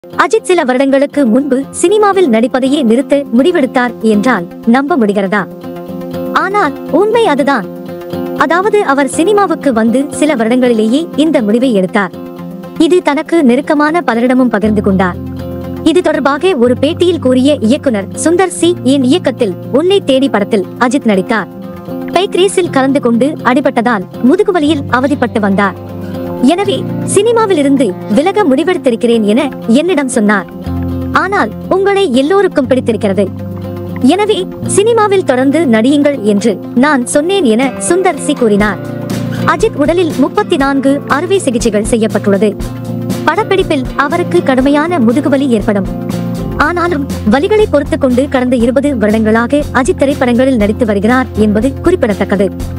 அஜித் சில வருடங்களுக்கு முன்பு சினிமாவில் நடிப்பதையே நிறுத்த முடிவெடுத்தார் என்றால் நம்ப முடிகிறதா ஆனால் உண்மை அதுதான் அதாவது அவர் சினிமாவுக்கு வந்து சில வருடங்களிலேயே இந்த முடிவை எடுத்தார் இது தனக்கு நெருக்கமான பலரிடமும் பகிர்ந்து கொண்டார் இது தொடர்பாக ஒரு பேட்டியில் கூறிய இயக்குனர் சுந்தர் சி என் இயக்கத்தில் உன்னை தேடி படத்தில் அஜித் நடித்தார் பைக் ரேஸில் கலந்து கொண்டு அடிபட்டதால் முதுகுவலியில் அவதிப்பட்டு வந்தார் எனவே சினிமாவில் இருந்து விலக முடிவெடுத்திருக்கிறேன் என என்னிடம் சொன்னார் ஆனால் உங்களை எல்லோருக்கும் பிடித்திருக்கிறது எனவே சினிமாவில் தொடர்ந்து நடியுங்கள் என்று நான் சொன்னேன் என சுந்தர் சி கூறினார் அஜித் உடலில் முப்பத்தி நான்கு அறுவை சிகிச்சைகள் செய்யப்பட்டுள்ளது படப்பிடிப்பில் அவருக்கு கடுமையான முதுகுவலி ஏற்படும் ஆனாலும் வலிகளை பொறுத்துக் கொண்டு கடந்த இருபது வருடங்களாக அஜித் திரைப்படங்களில் நடித்து வருகிறார் என்பது குறிப்பிடத்தக்கது